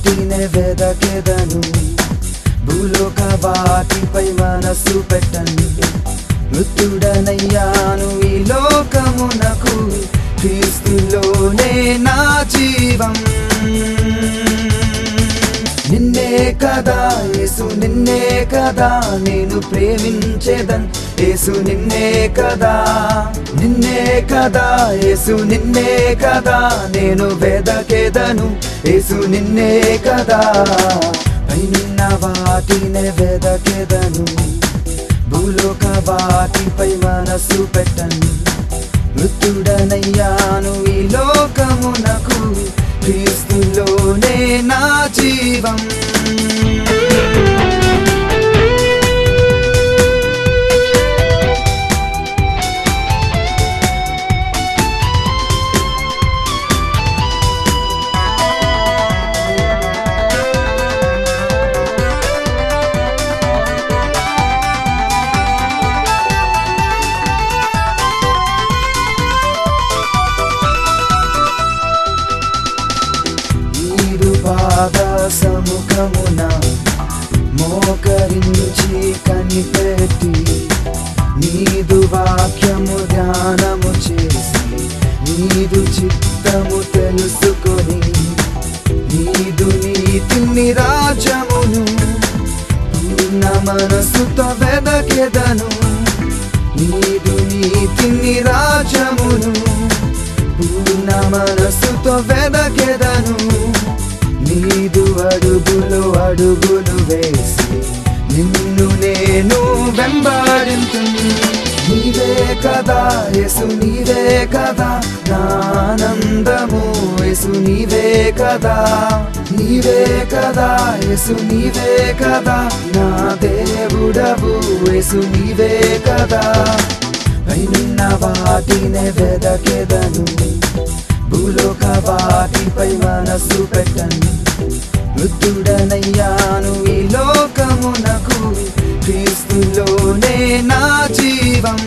వాటినే వెదకెదను భూలోక వాటిపై మనసు పెట్టను మృత్యుడనయ్యాను ఈ లోకమునకు క్రీస్తులోనే నా జీవం నిన్నే కదా యేసు నిన్నే కదా నేను ప్రేమించేదన్ యేసు నిన్నే కదా నిన్నే కదా యేసు నిన్నే కదా నేను వెదకేదను యేసు నిన్నే కదా పైనున్న వాటినే వెదకేదను భూలోక వాటిపై మనసు పెట్టను మృత్యుడనయ్యాను ఈ లోకమునకు క్రీస్తులోనే నా జీవం నీరు పాద సముఖమున మోకరించి కనిపెట్టి నీదు వాక్యము ధ్యానము చేసి నీదు చిత్తము తెలుసుకొని నీదు నీతిని రాజ్యమును పూర్ణ మనసుతో వెదకెదను నీదు నీతిని రాజ్యమును పూర్ణ మనసుతో వెదకెదను నీదు అడుగులు అడుగులు వేసి నిన్ను నేను వెంబడింతు నీవే కదా యేసు నీవే కదా నా ఆనందము యేసు నీవే కదా నీవే కదా యేసు నీవే కదా నా దేవుడవు యేసు నీవే కదా పైనున్న వాటినే వెదకెదను భూలోక వాటిపై మనసు పెట్టను వృద్ధుడనయ్యాను ఈ లోకమునకు క్రీస్తులోనే నా జీవం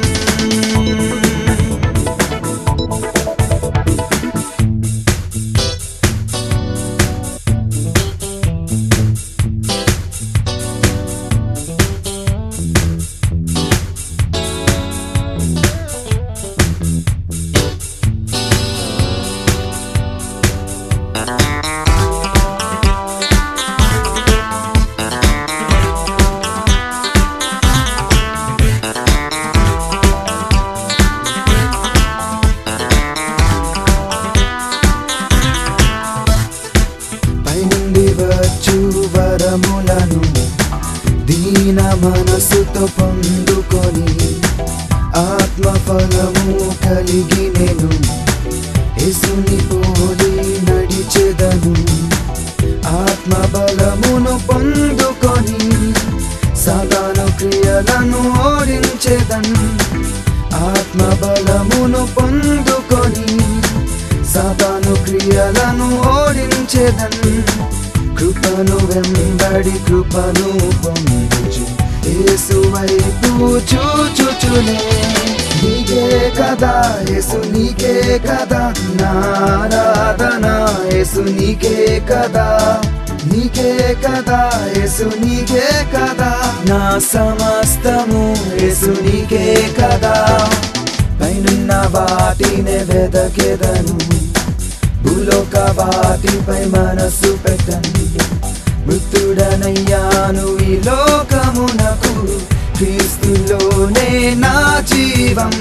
పైనుండి వచ్చు వరములను దీన మనసుతో పొందుకొని ఆత్మ ఫలము కలిగి నేను యేసుని పోలి నడిచెదను ఆత్మ బలమును పొందుకొని సాధాను క్రియలను ఓడించెదను ఆత్మ బలమును పొందుకొని సాతాను క్రియలను ఓడించేదన్ కృపను వెంబడి కృపను పొందుచు యేసు వైపు చూచుచునే నీకే కదా యేసు నీకే కదా నారాధన యేసు నీకే కదా నీకే కదా యేసు నీకే కదా నా సమస్తము యేసు నీకే కదా పైనున్న వాటినే వెదకెదను భూలోక వాటిపై మనసు పెట్టను మృత్యుడనయ్యాను ఈ లోకమునకు క్రీస్తులోనే నా జీవం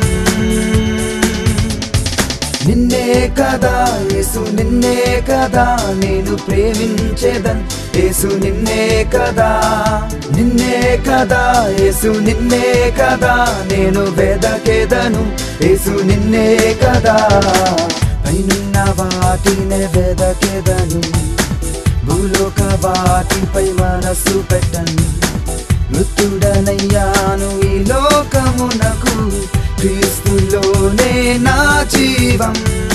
నిన్నే కదా యేసు నిన్నే కదా నేను ప్రేమించేదన్ యేసు నిన్నే కదా నిన్నే కదా యేసు నిన్నే కదా నేను వెదకెదను యేసు నిన్నే కదా పైనున్న వాటినే వెదకెదను భూలోక వాటిపై మనసు పెట్టను మృత్యుడనయ్యాను ఈ లోకమునకు క్రీస్తులోనే నా జీవం